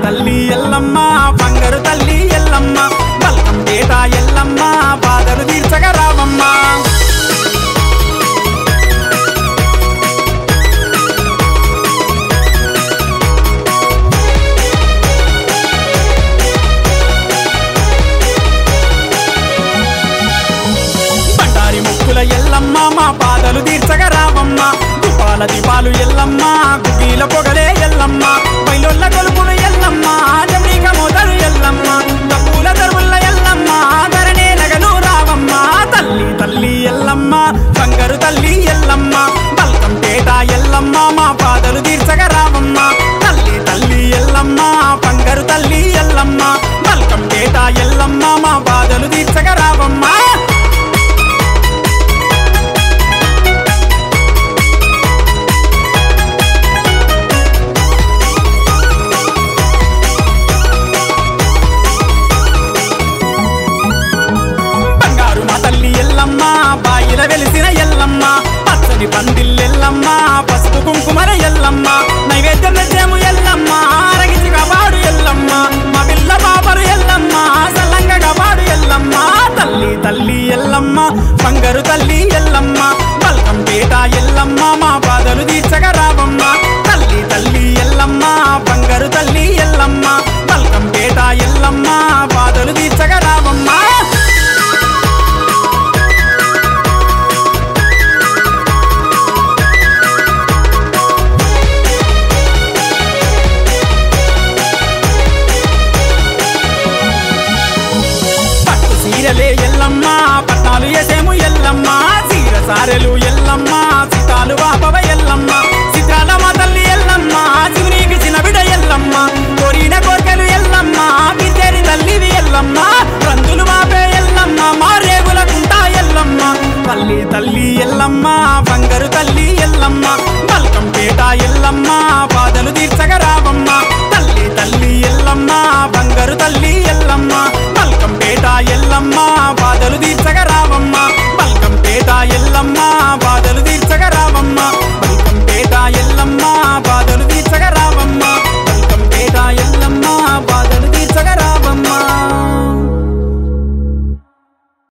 తల్లి ఎల్లమ్మ బంగారు తల్లి ఎల్లమ్మ బల్కం పేట ఎల్లమ్మ బాధలు తీర్చగా రావమ్మ బండారి ముక్కుల ఎల్లమ్మ మా బాధలు తీర్చగా రావమ్మ దుపాల దీపాలు ఎల్లమ్మ గుగ్గిల పొగలే ఎల్లమ్మ బయలొల్ల కొలుపులు ఎల్లమ్మ జమీక మోదరు ఎల్లమ్మ తప్పుల దరువుల ఎల్లమ్మ ధరణే నగలు రావమ్మ తల్లి తల్లి ఎల్లమ్మ బంగారు తల్లి ఎల్లమ్మ బల్కం పేట ఎల్లమ్మ మా బాధలు తీర్చగా రావమ్మ తల్లి తల్లి ఎల్లమ్మ బంగారు తల్లి ఎల్లమ్మ బల్కం పేట ఎల్లమ్మ మా బాధలు తీర్చగా రావమ్మ బంగారు మా తల్లి ఎల్లమ్మ బాయిల వెలిసిన ఎల్లమ్మ పచ్చని పందిల్లెల్లమ్మ పసుపు కుంకుమర ఎల్లమ్మ నైవేద్యం నచ్చేము ఎల్లమ్మ అరగించి కాపాడు ఎల్లమ్మ మా పిల్ల పాపరు ఎల్లమ్మ సల్లంగా కాపాడు ఎల్లమ్మ తల్లి తల్లి ఎల్లమ్మ బంగారు తల్లి ఎల్లమ్మ బల్కం పేట ఎల్లమ్మ మా బాధలు తీర్చగా రావమ్మ తల్లి తల్లి ఎల్లమ్మ బంగారు తల్లి ఎల్లమ్మ బల్కం పేట ఎల్లమ్మ